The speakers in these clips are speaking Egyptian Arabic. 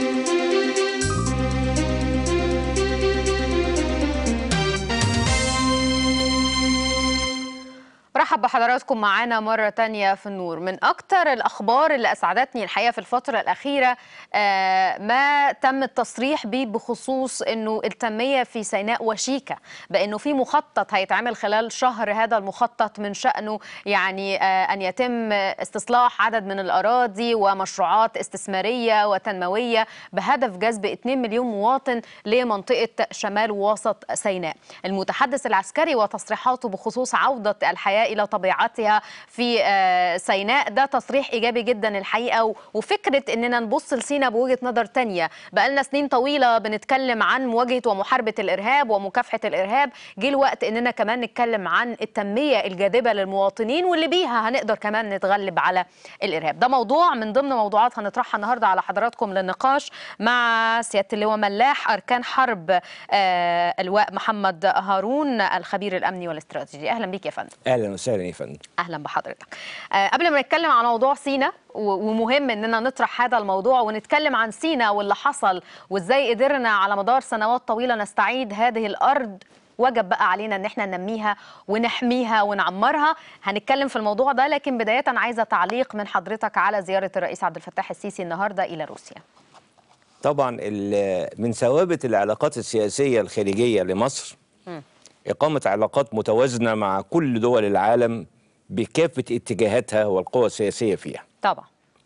برحب بحضراتكم معانا مرة تانية في النور من أكتر الأخبار اللي أسعدتني الحقيقة في الفترة الأخيرة آه، ما تم التصريح به بخصوص أنه التنمية في سيناء وشيكة بأنه في مخطط هيتعمل خلال شهر هذا المخطط من شأنه يعني آه، أن يتم استصلاح عدد من الأراضي ومشروعات استثمارية وتنموية بهدف جذب 2 مليون مواطن لمنطقة شمال ووسط سيناء المتحدث العسكري وتصريحاته بخصوص عودة الحياة إلى طبيعتها في آه، سيناء ده تصريح إيجابي جدا الحقيقة و- وفكرة إننا نبص لسيناء بوجهة نظر تانية بقالنا سنين طويلة بنتكلم عن مواجهة ومحاربة الإرهاب ومكافحة الإرهاب جه الوقت إننا كمان نتكلم عن التنمية الجاذبة للمواطنين واللي بيها هنقدر كمان نتغلب على الإرهاب ده موضوع من ضمن موضوعات هنطرحها النهاردة على حضراتكم للنقاش مع سيادة اللواء ملاح أركان حرب آه، اللواء محمد هارون الخبير الأمني والاستراتيجي أهلا بيك يا فندم اهلا وسهلا يا فندم اهلا بحضرتك آه، قبل ما نتكلم عن موضوع سينا و- ومهم اننا نطرح هذا الموضوع ونتكلم عن سينا واللي حصل وازاي قدرنا على مدار سنوات طويله نستعيد هذه الارض وجب بقى علينا ان احنا ننميها ونحميها ونعمرها هنتكلم في الموضوع ده لكن بدايه عايزه تعليق من حضرتك على زياره الرئيس عبد الفتاح السيسي النهارده الى روسيا طبعا ال- من ثوابت العلاقات السياسيه الخارجيه لمصر اقامه علاقات متوازنه مع كل دول العالم بكافه اتجاهاتها والقوى السياسيه فيها طبعا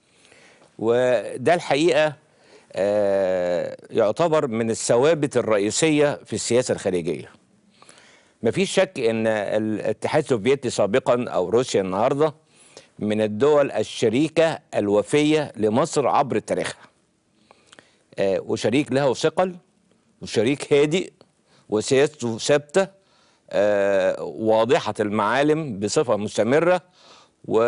وده الحقيقه آه، يعتبر من الثوابت الرئيسيه في السياسه الخارجيه مفيش شك ان الاتحاد السوفيتي سابقا او روسيا النهارده من الدول الشريكه الوفيه لمصر عبر تاريخها آه، وشريك له ثقل وشريك هادئ وسياسته ثابته آه، واضحه المعالم بصفه مستمره و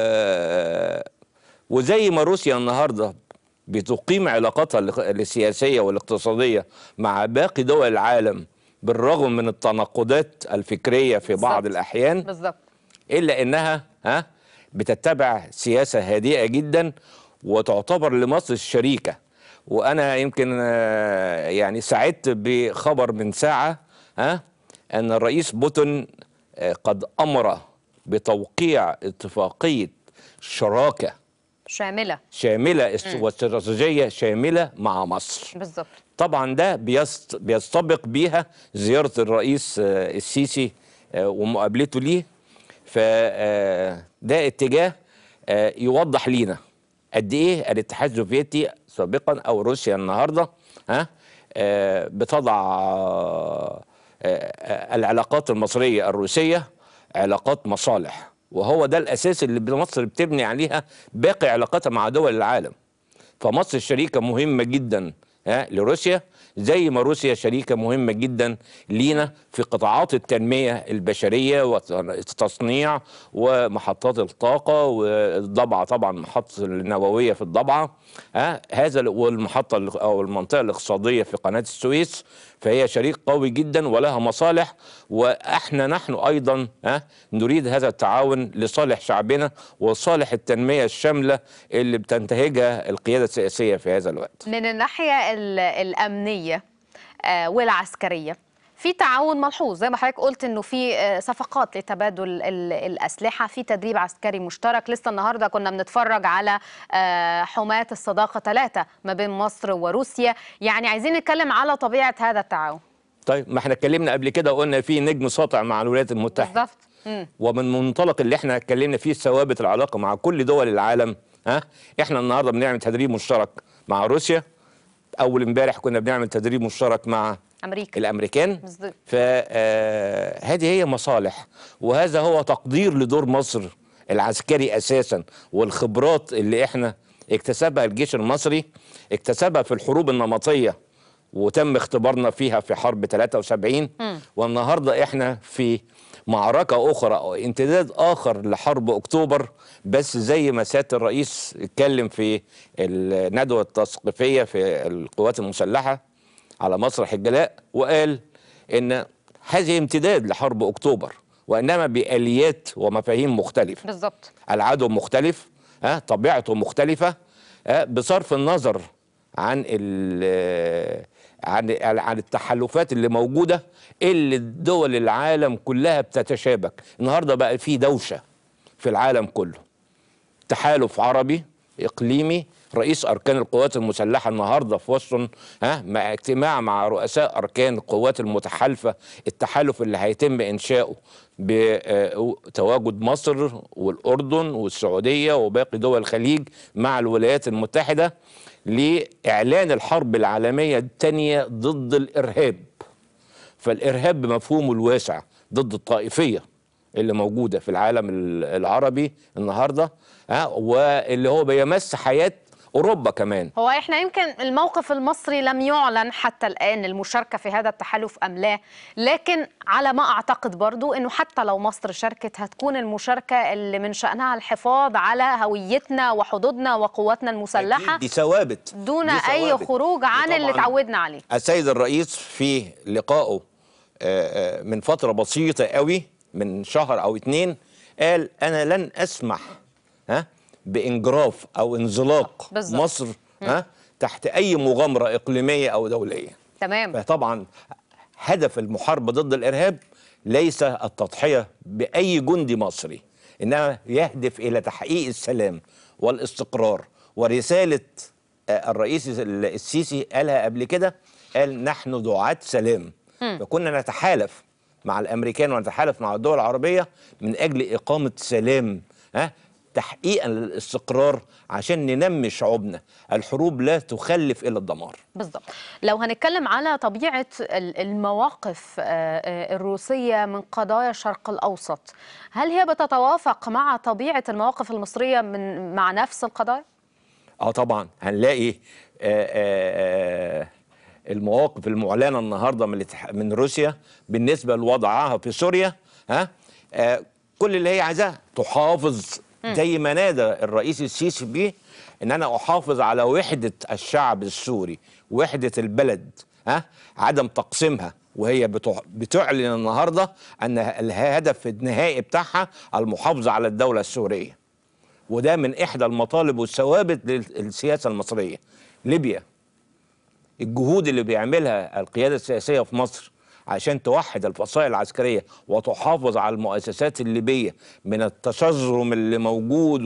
وزي ما روسيا النهارده بتقيم علاقاتها الاق- السياسيه والاقتصاديه مع باقي دول العالم بالرغم من التناقضات الفكريه في بعض بالظبط. الاحيان بالظبط الا انها ها بتتبع سياسه هادئه جدا وتعتبر لمصر الشريكه وانا يمكن آه، يعني سعدت بخبر من ساعه ها ان الرئيس بوتين آه، قد امر بتوقيع اتفاقيه شراكه شامله شامله است- واستراتيجيه شامله مع مصر بالظبط طبعا ده بيست بيستبق بيها زيارة الرئيس آه، السيسي آه، ومقابلته ليه فده اتجاه آه، يوضح لينا قد ايه الاتحاد السوفيتي سابقا او روسيا النهارده ها آه، بتضع آه، آه، العلاقات المصريه الروسيه علاقات مصالح وهو ده الاساس اللي مصر بتبني عليها باقي علاقاتها مع دول العالم فمصر شريكة مهمة جدا ها لروسيا زي ما روسيا شريكة مهمة جدا لينا في قطاعات التنمية البشرية والتصنيع ومحطات الطاقة والضبعة طبعا محطة النووية في الضبعة ها هذا ال- والمحطة ال- أو المنطقة الاقتصادية في قناة السويس فهي شريك قوي جدا ولها مصالح واحنا نحن ايضا ها نريد هذا التعاون لصالح شعبنا وصالح التنميه الشامله اللي بتنتهجها القياده السياسيه في هذا الوقت. من الناحية ال- الأمنية آه، والعسكرية في تعاون ملحوظ زي ما حضرتك قلت انه في آه، صفقات لتبادل ال- الاسلحه في تدريب عسكري مشترك لسه النهارده كنا بنتفرج على آه، حماة الصداقه ثلاثه ما بين مصر وروسيا يعني عايزين نتكلم على طبيعه هذا التعاون طيب ما احنا اتكلمنا قبل كده وقلنا في نجم ساطع مع الولايات المتحده بالظبط مم. ومن منطلق اللي احنا اتكلمنا فيه ثوابت العلاقه مع كل دول العالم ها احنا النهارده بنعمل تدريب مشترك مع روسيا اول امبارح كنا بنعمل تدريب مشترك مع امريكا الامريكان بالظبط. فهذه هي مصالح وهذا هو تقدير لدور مصر العسكري اساسا والخبرات اللي احنا اكتسبها الجيش المصري اكتسبها في الحروب النمطيه وتم اختبارنا فيها في حرب 73 والنهارده احنا في معركه اخرى او امتداد اخر لحرب اكتوبر بس زي ما سياده الرئيس اتكلم في الندوه التثقيفيه في القوات المسلحه على مسرح الجلاء وقال ان هذه امتداد لحرب اكتوبر وانما باليات ومفاهيم مختلفه بالظبط العدو مختلف ها طبيعته مختلفه ها بصرف النظر عن ال عن عن التحالفات اللي موجوده اللي دول العالم كلها بتتشابك النهارده بقى في دوشه في العالم كله تحالف عربي اقليمي رئيس اركان القوات المسلحه النهارده في واشنطن ها مع اجتماع مع رؤساء اركان القوات المتحالفه التحالف اللي هيتم انشاؤه بتواجد مصر والاردن والسعوديه وباقي دول الخليج مع الولايات المتحده لاعلان الحرب العالميه الثانيه ضد الارهاب فالارهاب بمفهومه الواسع ضد الطائفيه اللي موجوده في العالم ال- العربي النهارده ها واللي هو بيمس حياه اوروبا كمان هو احنا يمكن الموقف المصري لم يعلن حتى الآن المشاركة في هذا التحالف أم لا لكن على ما أعتقد برضو أنه حتى لو مصر شاركت هتكون المشاركة اللي من شأنها الحفاظ على هويتنا وحدودنا وقواتنا المسلحة دي ثوابت دون دي أي ثوابت. خروج عن اللي وطبعاً اتعودنا عليه السيد الرئيس في لقائه آه، آه، من فترة بسيطة قوي من شهر أو اتنين قال أنا لن أسمح ها بإنجراف أو انزلاق بالظبط. مصر ها تحت أي مغامرة إقليمية أو دولية تمام فطبعا هدف المحاربة ضد الإرهاب ليس التضحية بأي جندي مصري إنما يهدف إلى تحقيق السلام والاستقرار ورسالة آه، الرئيس السيسي قالها قبل كده قال نحن دعاة سلام فكنا نتحالف مع الأمريكان ونتحالف مع الدول العربية من أجل إقامة سلام ها تحقيقا للاستقرار عشان ننمي شعوبنا الحروب لا تخلف إلا الدمار بالضبط لو هنتكلم على طبيعة ال- المواقف آه، آه، الروسية من قضايا الشرق الأوسط هل هي بتتوافق مع طبيعة المواقف المصرية من مع نفس القضايا؟ اه طبعا هنلاقي آه، آه، آه، المواقف المعلنه النهارده من الاتح- من روسيا بالنسبه لوضعها في سوريا ها آه، كل اللي هي عايزاه تحافظ زي ما نادى الرئيس السيسي بيه ان انا احافظ على وحده الشعب السوري وحده البلد ها عدم تقسيمها وهي بتع- بتعلن النهارده ان الهدف النهائي بتاعها المحافظه على الدوله السوريه وده من احدى المطالب والثوابت للسياسه المصريه ليبيا الجهود اللي بيعملها القياده السياسيه في مصر عشان توحد الفصائل العسكريه وتحافظ على المؤسسات الليبيه من التشظرم اللي موجود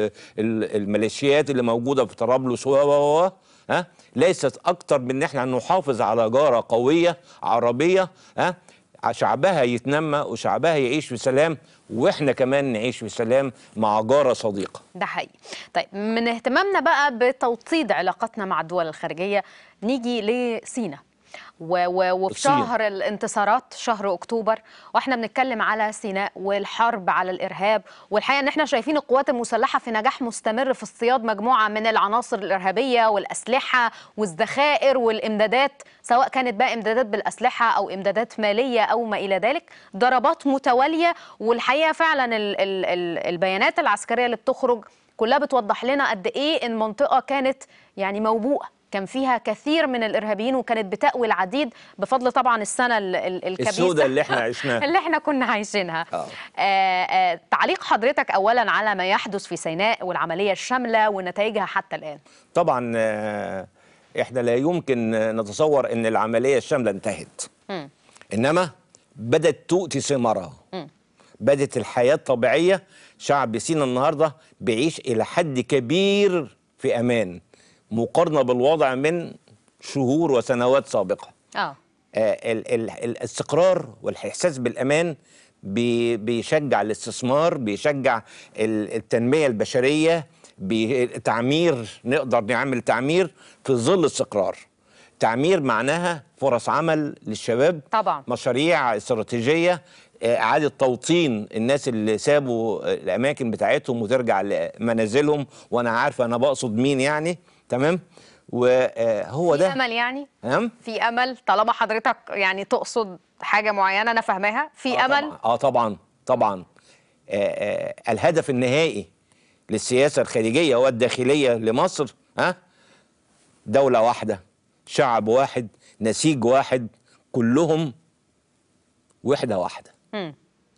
والميليشيات اللي موجوده في طرابلس و و و ها ليست اكتر من ان احنا نحافظ على جاره قويه عربيه ها شعبها يتنمى وشعبها يعيش في سلام واحنا كمان نعيش في سلام مع جاره صديقه ده حقيقي طيب من اهتمامنا بقى بتوطيد علاقاتنا مع الدول الخارجية نيجي لسينا و و وفي الصين. شهر الانتصارات شهر اكتوبر واحنا بنتكلم على سيناء والحرب على الارهاب والحقيقه ان احنا شايفين القوات المسلحه في نجاح مستمر في اصطياد مجموعه من العناصر الارهابيه والاسلحه والذخائر والامدادات سواء كانت بقى امدادات بالاسلحه او امدادات ماليه او ما الى ذلك ضربات متواليه والحقيقه فعلا ال ال ال البيانات العسكريه اللي بتخرج كلها بتوضح لنا قد ايه المنطقه كانت يعني موبوءه كان فيها كثير من الارهابيين وكانت بتأوي العديد بفضل طبعا السنه ال- ال- الكبيسه السودة اللي احنا عشناها. اللي احنا كنا عايشينها آه. آه آه تعليق حضرتك اولا على ما يحدث في سيناء والعمليه الشامله ونتائجها حتى الان طبعا آه، احنا لا يمكن نتصور ان العمليه الشامله انتهت مم. انما بدات تؤتي ثمارها بدات الحياه الطبيعيه شعب سينا النهارده بيعيش الى حد كبير في امان مقارنه بالوضع من شهور وسنوات سابقه اه آه، ال- ال- الاستقرار والاحساس بالامان بي- بيشجع الاستثمار بيشجع ال- التنميه البشريه بي- تعمير نقدر نعمل تعمير في ظل استقرار تعمير معناها فرص عمل للشباب طبعا. مشاريع استراتيجيه آه، اعاده توطين الناس اللي سابوا الاماكن بتاعتهم وترجع لمنازلهم وانا عارف انا بقصد مين يعني تمام وهو في ده امل يعني تمام في امل طالما حضرتك يعني تقصد حاجه معينه انا فاهماها في آه امل طبعا. اه طبعا طبعا آه آه الهدف النهائي للسياسه الخارجيه والداخليه لمصر ها دوله واحده شعب واحد نسيج واحد كلهم وحده واحده مم.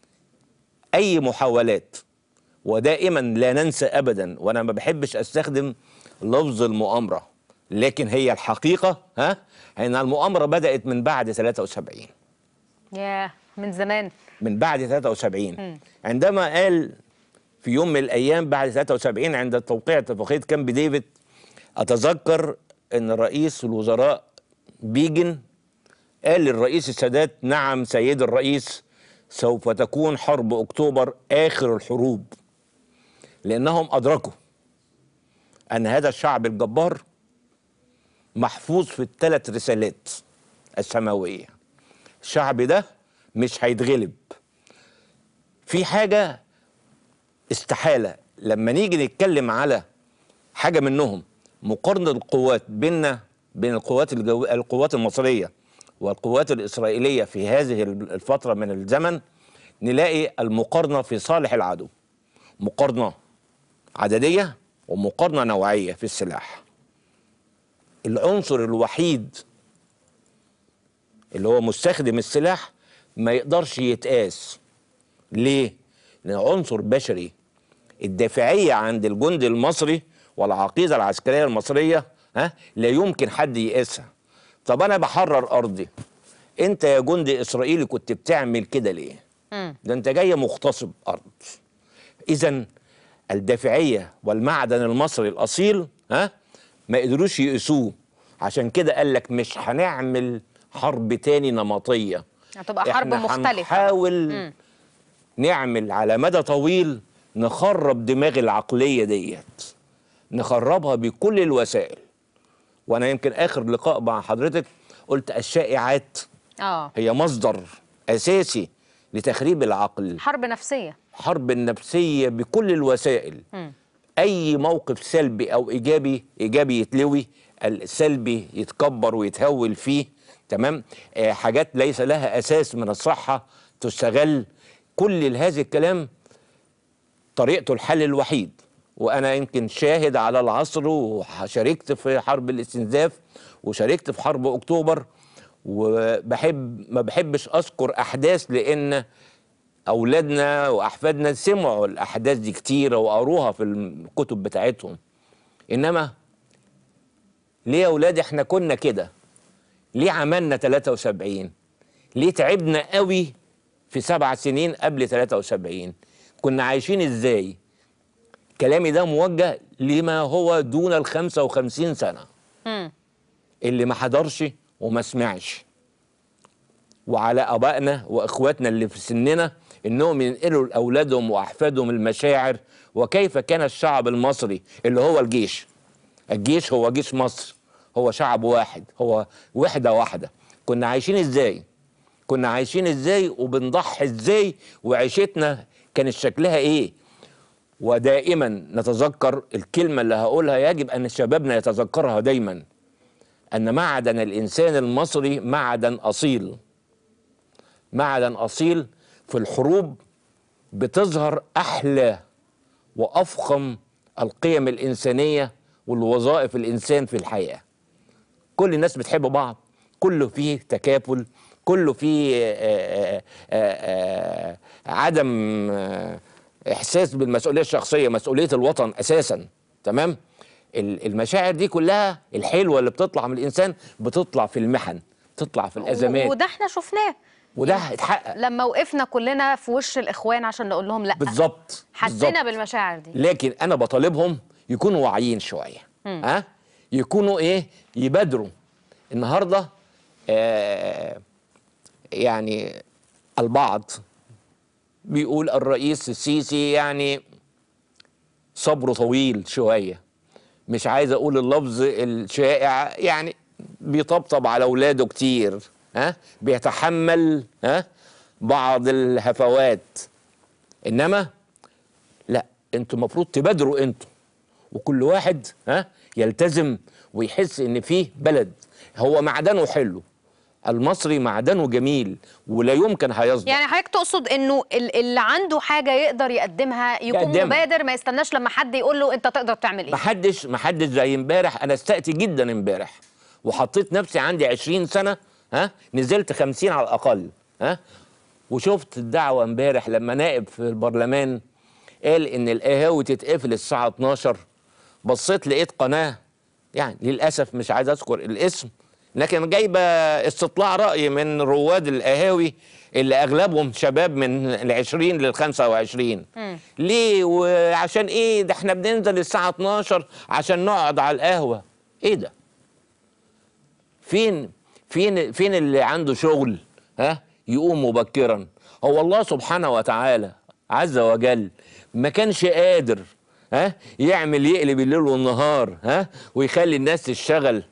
اي محاولات ودائما لا ننسى ابدا وانا ما بحبش استخدم لفظ المؤامره لكن هي الحقيقه ها ان المؤامره بدات من بعد 73 ياه من زمان من بعد 73 عندما قال في يوم من الايام بعد 73 عند توقيع اتفاقيه كامب ديفيد اتذكر ان رئيس الوزراء بيجن قال للرئيس السادات نعم سيد الرئيس سوف تكون حرب اكتوبر اخر الحروب لانهم ادركوا ان هذا الشعب الجبار محفوظ في الثلاث رسالات السماويه الشعب ده مش هيتغلب في حاجه استحاله لما نيجي نتكلم على حاجه منهم مقارنه القوات بيننا بين القوات الجو... القوات المصريه والقوات الاسرائيليه في هذه الفتره من الزمن نلاقي المقارنه في صالح العدو مقارنه عدديه ومقارنه نوعيه في السلاح العنصر الوحيد اللي هو مستخدم السلاح ما يقدرش يتقاس ليه؟ لأن عنصر بشري الدافعية عند الجندي المصري والعقيدة العسكرية المصرية ها لا يمكن حد يقيسها طب أنا بحرر أرضي أنت يا جندي إسرائيلي كنت بتعمل كده ليه؟ مم. ده أنت جاي مغتصب أرض إذا الدافعية والمعدن المصري الأصيل ها ما قدروش يقيسوه عشان كده قال لك مش هنعمل حرب تاني نمطية هتبقى حرب إحنا مختلفة هنحاول مم. نعمل على مدى طويل نخرب دماغ العقلية ديت نخربها بكل الوسائل وانا يمكن اخر لقاء مع حضرتك قلت الشائعات اه هي مصدر اساسي لتخريب العقل حرب نفسية حرب النفسية بكل الوسائل مم. اي موقف سلبي او ايجابي ايجابي يتلوي السلبي يتكبر ويتهول فيه تمام آه حاجات ليس لها اساس من الصحه تستغل كل هذا الكلام طريقته الحل الوحيد وانا يمكن شاهد على العصر وشاركت في حرب الاستنزاف وشاركت في حرب اكتوبر وبحب ما بحبش اذكر احداث لان اولادنا واحفادنا سمعوا الاحداث دي كتيره وقروها في الكتب بتاعتهم انما ليه يا اولاد احنا كنا كده ليه عملنا 73 ليه تعبنا قوي في سبع سنين قبل 73 كنا عايشين ازاي كلامي ده موجه لما هو دون ال 55 سنه مم. اللي ما حضرش وما سمعش وعلى ابائنا واخواتنا اللي في سننا انهم ينقلوا لاولادهم واحفادهم المشاعر وكيف كان الشعب المصري اللي هو الجيش الجيش هو جيش مصر هو شعب واحد هو وحده واحده كنا عايشين ازاي كنا عايشين ازاي وبنضحي ازاي وعيشتنا كانت شكلها ايه ودائما نتذكر الكلمه اللي هقولها يجب ان شبابنا يتذكرها دايما ان معدن الانسان المصري معدن اصيل معدن اصيل في الحروب بتظهر احلى وافخم القيم الانسانيه والوظائف الانسان في الحياه كل الناس بتحب بعض كله فيه تكافل كله فيه آه، آه، آه، عدم آه، احساس بالمسؤوليه الشخصيه مسؤوليه الوطن اساسا تمام ال- المشاعر دي كلها الحلوه اللي بتطلع من الانسان بتطلع في المحن تطلع في الازمات وده احنا شفناه وده اتحقق لما وقفنا كلنا في وش الاخوان عشان نقول لهم لا بالظبط حسينا بالظبط. بالمشاعر دي لكن انا بطالبهم يكونوا واعيين شويه ها يكونوا ايه يبادروا النهارده آه يعني البعض بيقول الرئيس السيسي يعني صبره طويل شويه مش عايز اقول اللفظ الشائع يعني بيطبطب على اولاده كتير ها بيتحمل ها بعض الهفوات انما لا انتوا المفروض تبادروا انتوا وكل واحد ها يلتزم ويحس ان فيه بلد هو معدنه حلو المصري معدنه جميل ولا يمكن هيصدق يعني حضرتك تقصد انه ال- اللي عنده حاجه يقدر يقدمها يكون يقدمها. مبادر ما يستناش لما حد يقول له انت تقدر تعمل ايه محدش محدش زي امبارح انا استأتي جدا امبارح وحطيت نفسي عندي 20 سنه ها نزلت 50 على الاقل ها وشفت الدعوه امبارح لما نائب في البرلمان قال ان القهاوي تتقفل الساعه 12 بصيت لقيت قناه يعني للاسف مش عايز اذكر الاسم لكن جايبه استطلاع راي من رواد القهاوي اللي اغلبهم شباب من ال 20 لل 25 ليه وعشان ايه ده احنا بننزل الساعه 12 عشان نقعد على القهوه ايه ده فين فين فين اللي عنده شغل ها يقوم مبكرا هو الله سبحانه وتعالى عز وجل ما كانش قادر ها يعمل يقلب الليل والنهار ها ويخلي الناس تشتغل آه،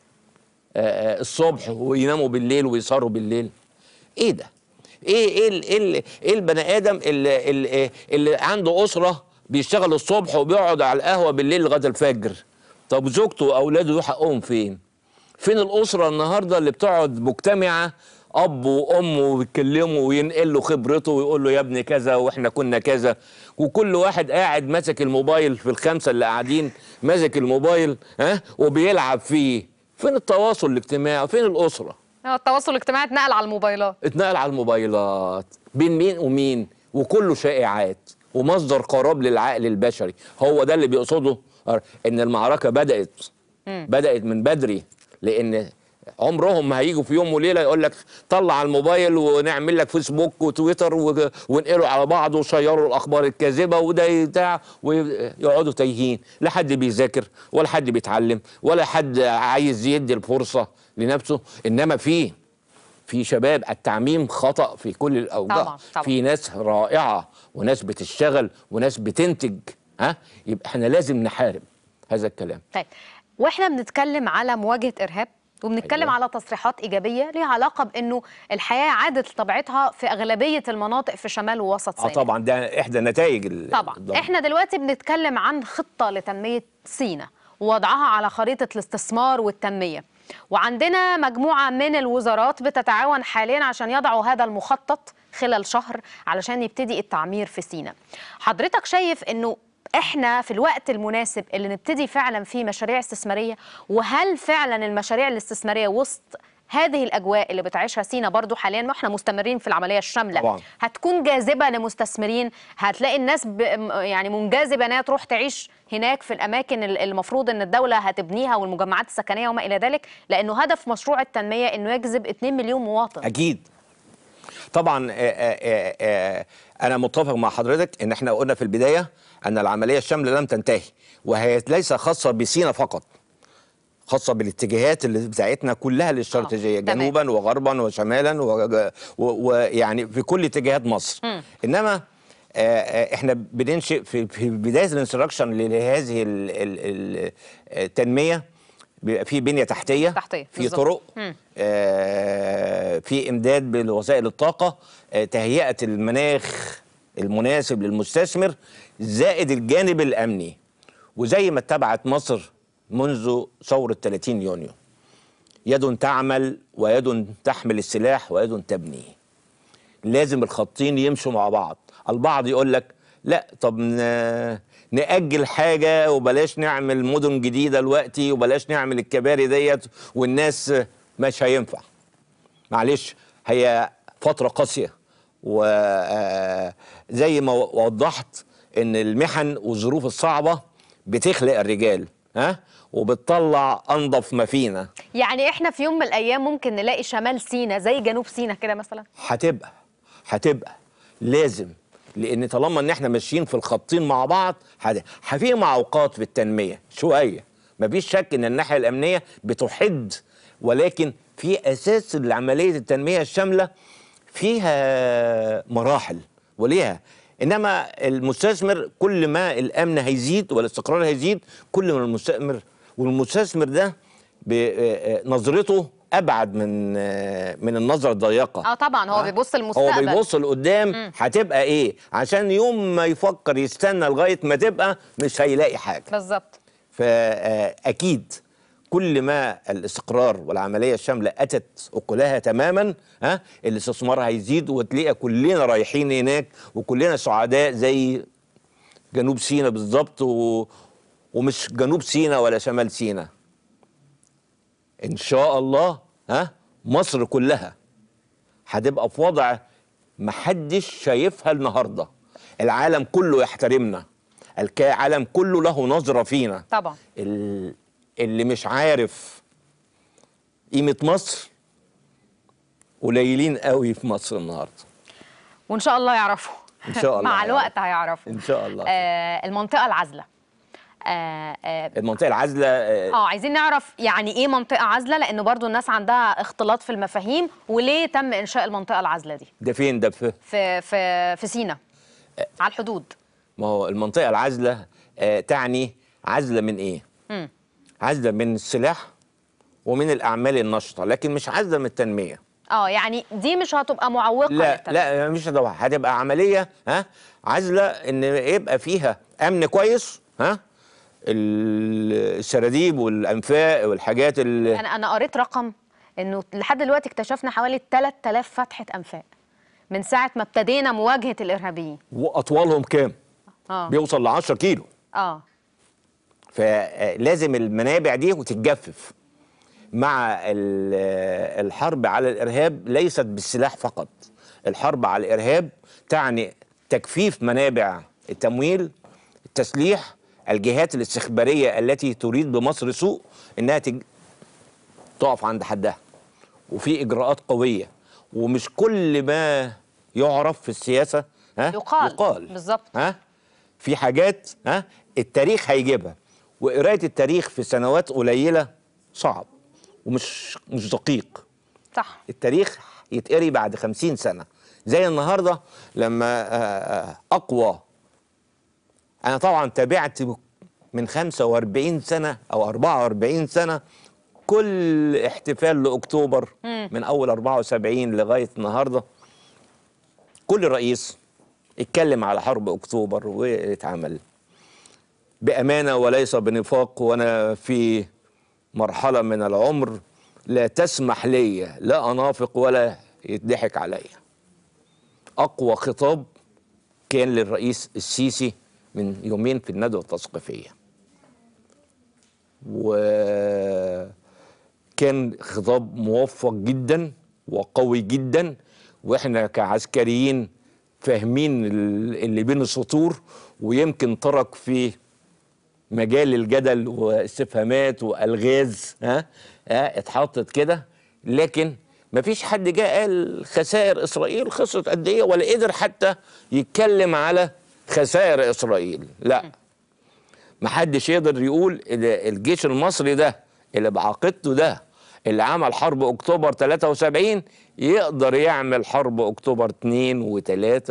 آه، الصبح ويناموا بالليل ويسهروا بالليل ايه ده ايه ايه ال- ايه ال- ايه البني ادم اللي, اللي, اللي عنده اسره بيشتغل الصبح وبيقعد على القهوه بالليل لغايه الفجر طب زوجته واولاده دول حقهم فين فين الاسره النهارده اللي بتقعد مجتمعه اب وام وبيتكلموا وينقل له خبرته ويقول له يا ابني كذا واحنا كنا كذا وكل واحد قاعد ماسك الموبايل في الخمسه اللي قاعدين ماسك الموبايل ها وبيلعب فيه فين التواصل الاجتماعي فين الاسره آه، التواصل الاجتماعي اتنقل على الموبايلات اتنقل على الموبايلات بين مين ومين وكله شائعات ومصدر قراب للعقل البشري هو ده اللي بيقصده ان المعركه بدات بدات من بدري لان عمرهم ما هيجوا في يوم وليله يقول لك طلع الموبايل ونعمل لك فيسبوك وتويتر و- ونقلوا على بعض وشيروا الاخبار الكاذبه وده بتاع ويقعدوا تايهين لا حد بيذاكر ولا حد بيتعلم ولا حد عايز يدي الفرصه لنفسه انما في في شباب التعميم خطأ في كل الأوجه طبعاً، طبعاً. في ناس رائعة وناس بتشتغل وناس بتنتج ها يبقى احنا لازم نحارب هذا الكلام طيب واحنا بنتكلم على مواجهه ارهاب وبنتكلم أيوة. على تصريحات ايجابيه ليها علاقه بانه الحياه عادت لطبيعتها في اغلبيه المناطق في شمال ووسط اه سيناء طبعا ده احدى نتائج ال- طبعا الضرب. احنا دلوقتي بنتكلم عن خطه لتنميه سيناء ووضعها على خريطه الاستثمار والتنميه وعندنا مجموعه من الوزارات بتتعاون حاليا عشان يضعوا هذا المخطط خلال شهر علشان يبتدي التعمير في سيناء حضرتك شايف انه احنا في الوقت المناسب اللي نبتدي فعلا فيه مشاريع استثماريه وهل فعلا المشاريع الاستثماريه وسط هذه الاجواء اللي بتعيشها سينا برضو حاليا ما احنا مستمرين في العمليه الشامله طبعاً. هتكون جاذبه لمستثمرين هتلاقي الناس ب... م- يعني منجذبه انها تروح تعيش هناك في الاماكن ال- المفروض ان الدوله هتبنيها والمجمعات السكنيه وما الى ذلك لانه هدف مشروع التنميه انه يجذب 2 مليون مواطن اكيد طبعا آه، آه، آه، آه، انا متفق مع حضرتك ان احنا قلنا في البدايه ان العمليه الشامله لم تنتهي وهي ليس خاصه بسينا فقط خاصه بالاتجاهات اللي بتاعتنا كلها الاستراتيجيه آه، تمام. جنوبا وغربا وشمالا ويعني و... ويعني في كل اتجاهات مصر انما آه، آه، احنا بننشئ في, في بدايه الانستراكشن لهذه ال- ال- ال- التنميه بيبقى في بنيه تحتيه تحتية، في بالظبط. طرق مم. آه، في امداد بالوسائل الطاقه آه، تهيئه المناخ المناسب للمستثمر زائد الجانب الامني وزي ما اتبعت مصر منذ ثوره 30 يونيو يد تعمل ويد تحمل السلاح ويد تبني لازم الخطين يمشوا مع بعض البعض يقول لك لا طب ن- نأجل حاجة وبلاش نعمل مدن جديدة دلوقتي وبلاش نعمل الكباري ديت والناس مش هينفع معلش هي فترة قاسية وزي ما وضحت ان المحن والظروف الصعبة بتخلق الرجال ها وبتطلع انضف ما فينا يعني احنا في يوم من الايام ممكن نلاقي شمال سينا زي جنوب سينا كده مثلا هتبقى هتبقى لازم لان طالما ان احنا ماشيين في الخطين مع بعض هت- في معوقات في التنميه شويه مفيش شك ان الناحيه الامنيه بتحد ولكن في اساس لعمليه التنميه الشامله فيها مراحل وليها انما المستثمر كل ما الامن هيزيد والاستقرار هيزيد كل ما المستثمر والمستثمر ده ب- نظرته ابعد من من النظره الضيقه اه طبعا هو آه. بيبص هو للمستقبل بيبص لقدام هتبقى ايه عشان يوم ما يفكر يستنى لغايه ما تبقى مش هيلاقي حاجه بالظبط فاكيد كل ما الاستقرار والعمليه الشامله اتت اكلها تماما ها الاستثمار هيزيد وتلاقي كلنا رايحين هناك وكلنا سعداء زي جنوب سيناء بالظبط و... ومش جنوب سيناء ولا شمال سيناء ان شاء الله ها مصر كلها هتبقى في وضع محدش شايفها النهارده العالم كله يحترمنا العالم كله له نظره فينا طبعا ال... اللي مش عارف قيمه مصر قليلين قوي في مصر النهارده وان شاء الله يعرفوا إن شاء الله مع هيعرفوا. الوقت هيعرفوا ان شاء الله آه المنطقه العازله آه آه المنطقه العازله آه، اه عايزين نعرف يعني ايه منطقه عازله لان برضو الناس عندها اختلاط في المفاهيم وليه تم انشاء المنطقه العازله دي ده فين ده في في في في سينا على الحدود ما هو المنطقه العازله آه، تعني عزله من ايه مم. عزله من السلاح ومن الاعمال النشطه لكن مش عزله من التنميه اه يعني دي مش هتبقى معوقه لا للتنمية. لا مش هتبقى هتبقى عمليه ها عزله ان يبقى فيها امن كويس ها ال- السراديب والانفاق والحاجات اللي انا انا قريت رقم انه لحد دلوقتي اكتشفنا حوالي 3000 فتحه انفاق من ساعه ما ابتدينا مواجهه الارهابيين واطوالهم كام اه بيوصل ل 10 كيلو اه فلازم المنابع دي وتتجفف مع ال- الحرب على الارهاب ليست بالسلاح فقط الحرب على الارهاب تعني تجفيف منابع التمويل التسليح الجهات الاستخباريه التي تريد بمصر سوء انها تج... تقف عند حدها وفي اجراءات قويه ومش كل ما يعرف في السياسه ها يقال. يقال بالظبط. ها في حاجات ها التاريخ هيجيبها وقرايه التاريخ في سنوات قليله صعب ومش مش دقيق صح التاريخ يتقري بعد خمسين سنة زي النهاردة لما آه، آه، أقوى أنا طبعا تابعت من 45 سنة أو 44 سنة كل احتفال لأكتوبر من أول 74 لغاية النهاردة كل رئيس اتكلم على حرب أكتوبر واتعمل بأمانة وليس بنفاق وأنا في مرحلة من العمر لا تسمح لي لا أنافق ولا يضحك عليا أقوى خطاب كان للرئيس السيسي من يومين في الندوة التثقيفية وكان خطاب موفق جدا وقوي جدا واحنا كعسكريين فاهمين ال- اللي بين السطور ويمكن ترك في مجال الجدل واستفهامات والغاز ها, ها اتحطت كده لكن مفيش حد جاء قال خسائر اسرائيل خسرت قد ايه ولا قدر حتى يتكلم على خسائر اسرائيل لا محدش يقدر يقول إن الجيش المصري ده اللي بعقيدته ده اللي عمل حرب اكتوبر 73 يقدر يعمل حرب اكتوبر 2 و3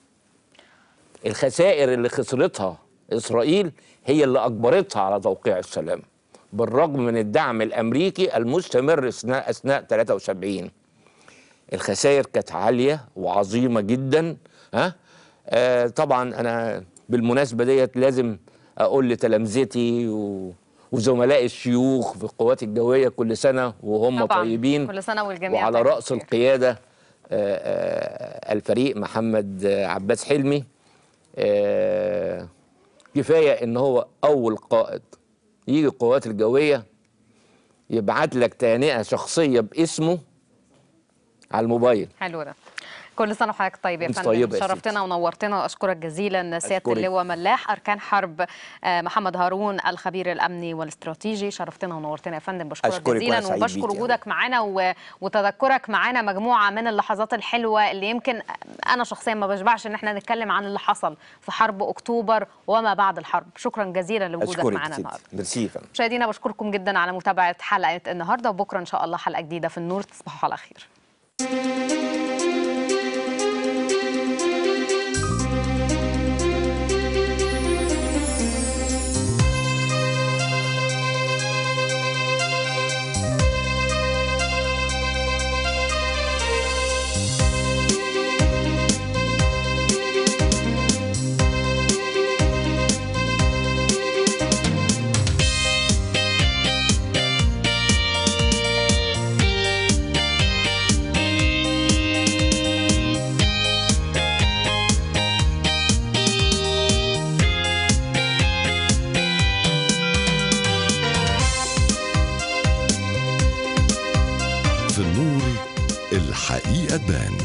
الخسائر اللي خسرتها اسرائيل هي اللي اجبرتها على توقيع السلام بالرغم من الدعم الامريكي المستمر اثناء اثناء 73 الخسائر كانت عاليه وعظيمه جدا ها آه طبعا انا بالمناسبه ديت لازم اقول لتلامذتي و وزملاء الشيوخ في القوات الجويه كل سنه وهم طبعاً. طيبين كل سنة والجميع وعلى طيب راس بخير. القياده آه، آه، الفريق محمد آه، عباس حلمي آه، كفايه ان هو اول قائد يجي القوات الجويه يبعت لك تهنئه شخصيه باسمه على الموبايل حلو ده كل سنه وحضرتك طيب يا انت فندم طيبة يا شرفتنا ونورتنا واشكرك جزيلا سياده أشكرك. اللواء ملاح اركان حرب آه، محمد هارون الخبير الامني والاستراتيجي شرفتنا ونورتنا يا فندم بشكرك أشكرك جزيلا وأنا سعيد وبشكر بيك يا وجودك معانا و... وتذكرك معانا مجموعه من اللحظات الحلوه اللي يمكن انا شخصيا ما بشبعش ان احنا نتكلم عن اللي حصل في حرب اكتوبر وما بعد الحرب شكرا جزيلا لوجودك اشكرك معانا يا ستي. النهارده ميرسي يا فندم. مشاهدينا بشكركم جدا على متابعه حلقه النهارده وبكره ان شاء الله حلقه جديده في النور تصبحوا على خير في النور الحقيقة تبان